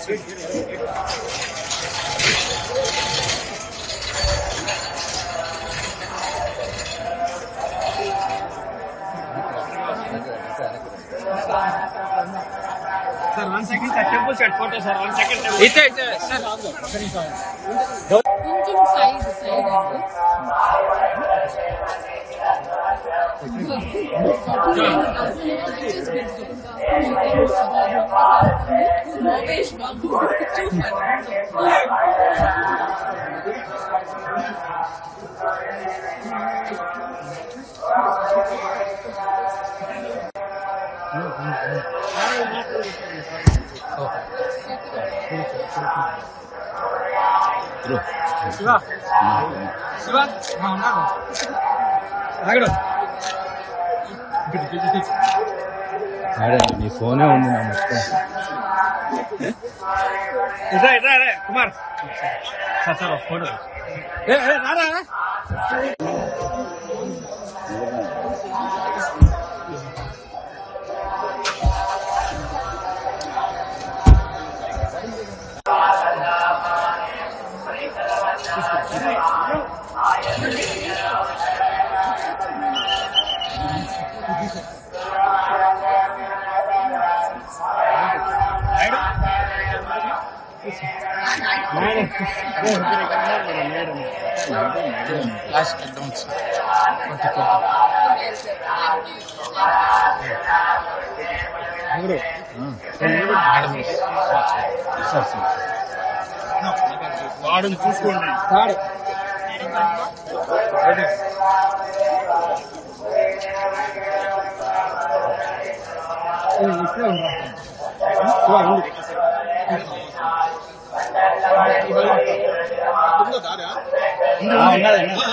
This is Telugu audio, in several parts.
Sir one second sir temple set photo sir one second ఇతే ఇతే సార్ కొంచెం సైడ్ సైడ్ అండి మహేష్ బాబు శివ శివ ఉన్నాడు ఆగడు మేడం నీ ఫోనే ఉంది నా మొత్తం ఇదా ఇదా రే కుమార్ సార్ సార్ ఒక ఫోటో ఏ ఏ, రారా వాడుని చూసుకోండి వాడు ఇప్పుడే ఉన్నదండి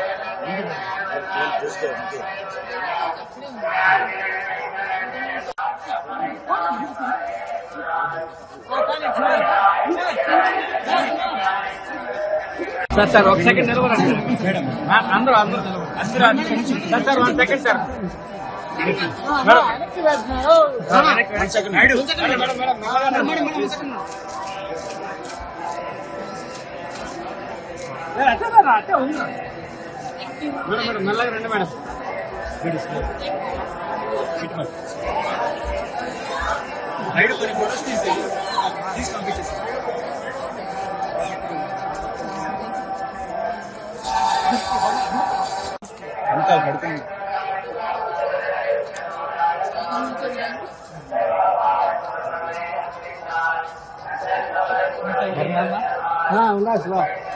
సార్ సార్ ఒక సెకండ్ నిలబడండి మేడం అందరూ అందరూ అందరూ sir sir one second sir madam one second madam madam madam madam అట్టే అట్టే ఉంది మేడం మేడం మెల్లగా రండి మేడం సైడ్ కొన్ని ఫోటోస్ తీసి తీసి పంపించేసి అంతా పడుతుంది ఉన్నా Shiva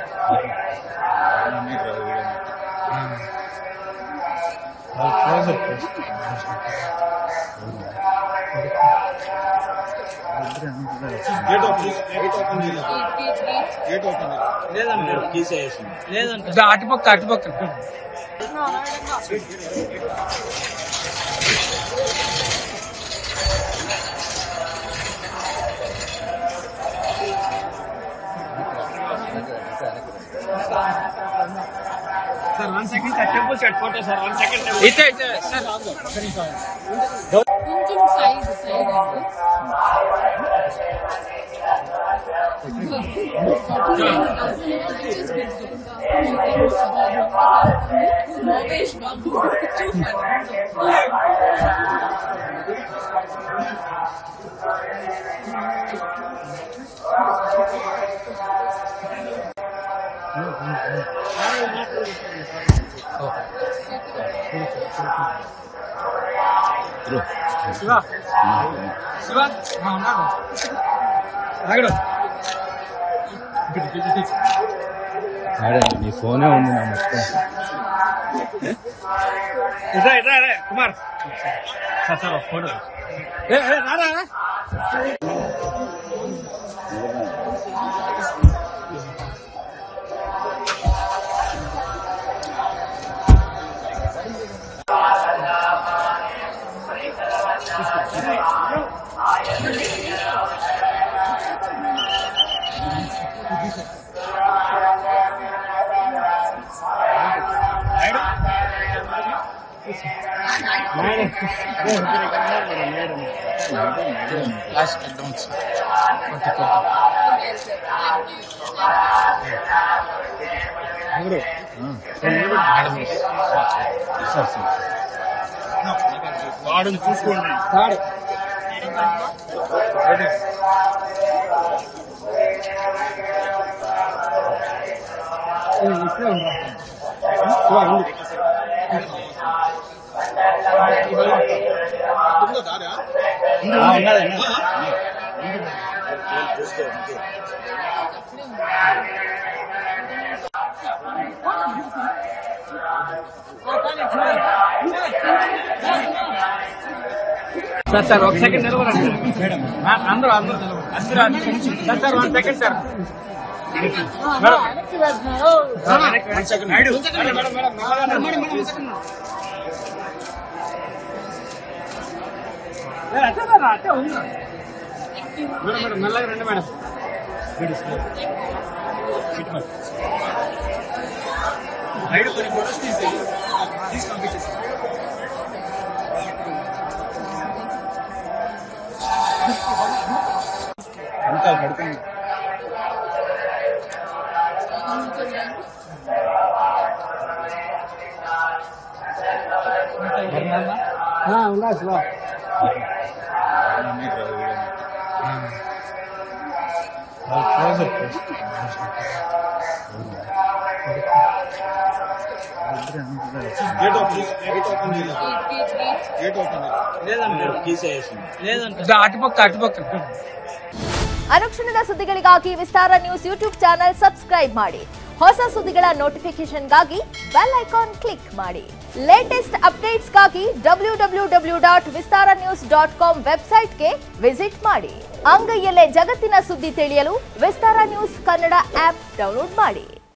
gate open gate open gate open లేదండి తీసేసి లేదండి అటుపక్క అటుపక్క sir one second sir temple set photo sir one second ఇతే ఇతే సార్ కొంచెం సైడ్ సైడ్ అండి మహేష్ బాబు శివ శివ ఉన్నాడు ఆగడు మేడం నీ ఫోనే ఉంది నా మొత్తం ఇదా ఇదా రే కుమార్ సార్ సార్ ఒక ఫోటో ఏ ఏ, రారా లాస్ట్ అడ్వాన్స్ సార్ సార్ వాడిని చూసుకోండి సార్ సార్ ఒక సెకండ్ నిలబడండి ఆ, అందరూ అందరూ నిలబడండి. అందరూ అందరూ. Sir sir one second sir madam. Sir, వెనక్కి, వెనక్కి. నాయుడు. మేడం, మేడం, మేడం, మెల్లగా మేడం, అట్టే రా, అట్టే ఉంది. మేడం మేడం మెల్లగా రండి మేడం నాయుడు కొన్ని ఫోటోస్ తీసి తీసి పంపించేసి అంతా పడుతుంది gate open gate open gate open లేదండి అటుపక్క అటుపక్క ಅನುಕ್ಷಣದ ಸುದ್ದಿಗಳಿಗಾಗಿ Vistara news YouTube channel subscribe ಮಾಡಿ ಹೊಸ ಸುದ್ದಿಗಳ ನೋಟಿಫಿಕೇಶನ್ಗಾಗಿ ಬೆಲ್ ಐಕಾನ್ ಕ್ಲಿಕ್ ಮಾಡಿ ಲೇಟೆಸ್ಟ್ ಅಪ್ಡೇಟ್ಸ್ಗಾಗಿ W W W dot Vistara news dot com ವೆಬ್ಸೈಟ್ಗೆ ವಿಸಿಟ್ ಮಾಡಿ ಅಂಗೈಯಲ್ಲೇ ಜಗತ್ತಿನ ಸುದ್ದಿ ತಿಳಿಯಲು Vistara news Kannada app download ಮಾಡಿ